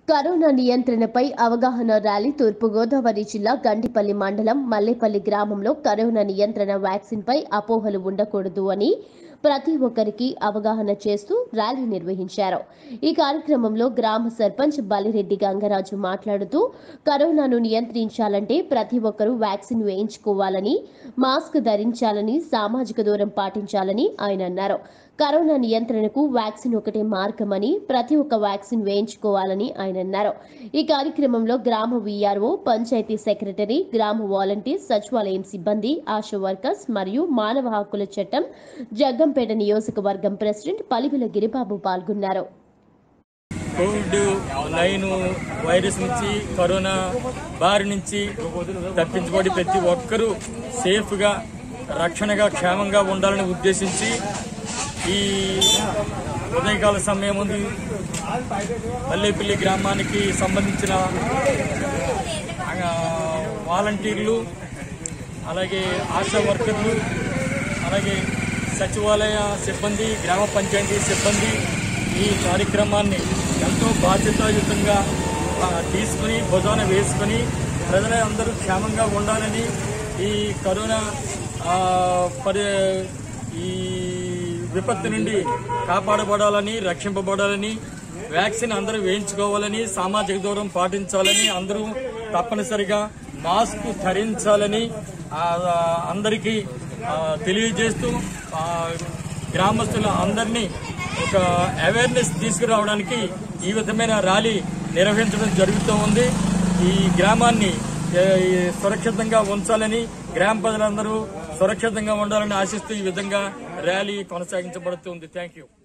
corona నియంత్రణపై అవగాహన rally తూర్పుగోదావరి జిల్లా గండిపల్లి మండలం మల్లేపల్లి గ్రామంలో కరోనా నియంత్రణ వ్యాక్సిన్ పై అపోహలు ఉండకూడదు అని ప్రతి ఒక్కరికి అవగాహన చేస్తూ ర్యాలీ నిర్వహించారు ఈ కార్యక్రమంలో గ్రామ సర్పంచ్ బలిరెడ్డి గంగరాజు మాట్లాడుతూ కరోనాను నియంత్రించాలంటే ప్రతి ఒక్కరూ వ్యాక్సిన్ వేయించుకోవాలని మాస్క్ ధరించాలని సామాజిక దూరం పాటించాలని ఆయన అన్నారు కరోనా నియంత్రణకు వ్యాక్సిన్ ఒకటే మార్గమని ప్రతి ఒక్క వ్యాక్సిన్ వేయించుకోవాలని ఆయన అన్నారు ఈ కార్యక్రమంలో గ్రామ వీఆర్ఓ పంచాయతీ సెక్రటరీ గ్రామ వాలంటీర్ సచివాలయం సిబ్బంది ఆశా వర్కర్స్ మరియు మానవ హక్కుల చట్టం జగ్గంపేట నియోజకవర్గం ప్రెసిడెంట్ పలివిల గిరిబాబు పాల్గొన్నారు కోవిడ్ నైన్ వైరస్ నుంచి కరోనా బారి నుంచి తప్పించుకోవడం ప్రతి ఒక్కరూ సేఫ్గా రక్షణగా క్షేమంగా ఉండాలని ఉద్దేశించి ఈ ఉదయకాల సమయం ముందు పల్లెపల్లి గ్రామానికి సంబంధించిన ఆ, వాలంటీర్లు అలాగే ఆశా వర్కర్లు అలాగే సచివాలయ సిబ్బంది గ్రామ పంచాయతీ సిబ్బంది ఈ కార్యక్రమాన్ని ఎంతో బాధ్యతాయుతంగా ఆ, తీసుకుని భుజాన వేసుకుని ప్రజలందరూ క్షేమంగా ఉండాలని ఈ కరోనా ఆ, పరి ఈ విపత్తు నుండి కాపాడబడాలని రక్షింపబడాలని వ్యాక్సిన్ అందరూ వేయించుకోవాలని సామాజిక దూరం పాటించాలని అందరూ తప్పనిసరిగా మాస్క్ ధరించాలని ఆ, అందరికీ ఆ, తెలియజేస్తూ ఆ, గ్రామస్తుల అందరినీ ఒక అవేర్నెస్ తీసుకురావడానికి ఈ విధమైన ర్యాలీ నిర్వహించడం జరుగుతూ ఉంది ఈ గ్రామాన్ని ఏ, సురక్షితంగా ఉంచాలని గ్రామ ప్రజలందరూ సురక్షితంగా ఉండాలని ఆశిస్తూ ఈ విధంగా ర్యాలీ కొనసాగించబడుతుంది థ్యాంక్ యూ